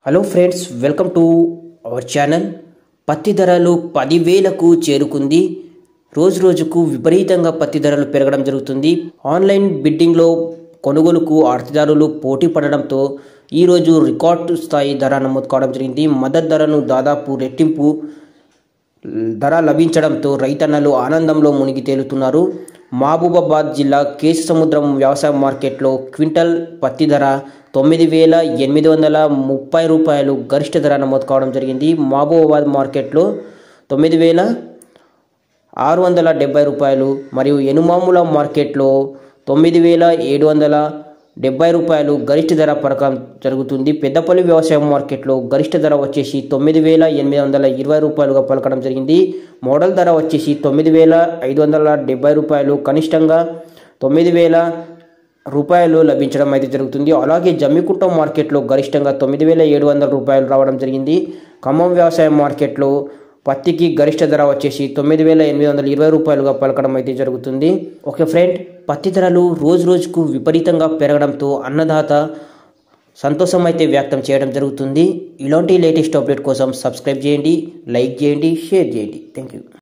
hello friends welcome to our channel పత్తి ధరలు పదివేలకు చేరుకుంది రోజు రోజుకు విపరీతంగా పత్తి ధరలు పెరగడం జరుగుతుంది ఆన్లైన్ బిడ్డింగ్లో కొనుగోలుకు ఆర్థిదారులు పోటీ పడడంతో ఈరోజు రికార్డు స్థాయి ధర నమోదు కావడం జరిగింది మద్దతు ధరను దాదాపు రెట్టింపు ధర లభించడంతో రైతన్నలు ఆనందంలో మునిగి తేలుతున్నారు మహబూబాబాద్ జిల్లా కేసు సముద్రం వ్యవసాయ మార్కెట్లో క్వింటల్ పత్తి ధర తొమ్మిది వేల ఎనిమిది వందల ముప్పై రూపాయలు గరిష్ట ధర నమోదు కావడం జరిగింది మహబూబాబాద్ మార్కెట్లో తొమ్మిది వేల ఆరు వందల డెబ్బై రూపాయలు మరియు ఎనుమాముల మార్కెట్లో తొమ్మిది వేల ఏడు వందల డెబ్బై రూపాయలు గరిష్ట ధర పరకం జరుగుతుంది పెద్దపల్లి వ్యవసాయ మార్కెట్లో గరిష్ట ధర వచ్చేసి తొమ్మిది వేల ఎనిమిది వందల ఇరవై రూపాయలుగా పలకడం జరిగింది మోడల్ ధర వచ్చేసి తొమ్మిది వేల ఐదు వందల డెబ్బై రూపాయలు కనిష్టంగా తొమ్మిది వేల రూపాయలు లభించడం అయితే జరుగుతుంది అలాగే జమ్మికుంట మార్కెట్లో గరిష్టంగా తొమ్మిది వేల ఏడు వందల రూపాయలు రావడం జరిగింది ఖమ్మం వ్యవసాయ మార్కెట్లో పత్తికి గరిష్ట ధర వచ్చేసి తొమ్మిది వేల ఎనిమిది వందల ఇరవై రూపాయలుగా పలకడం అయితే జరుగుతుంది ఓకే ఫ్రెండ్ పత్తి ధరలు రోజు రోజుకు విపరీతంగా పెరగడంతో అన్నదాత సంతోషం అయితే వ్యక్తం చేయడం జరుగుతుంది ఇలాంటి లేటెస్ట్ అప్డేట్ కోసం సబ్స్క్రైబ్ చేయండి లైక్ చేయండి షేర్ చేయండి థ్యాంక్ యూ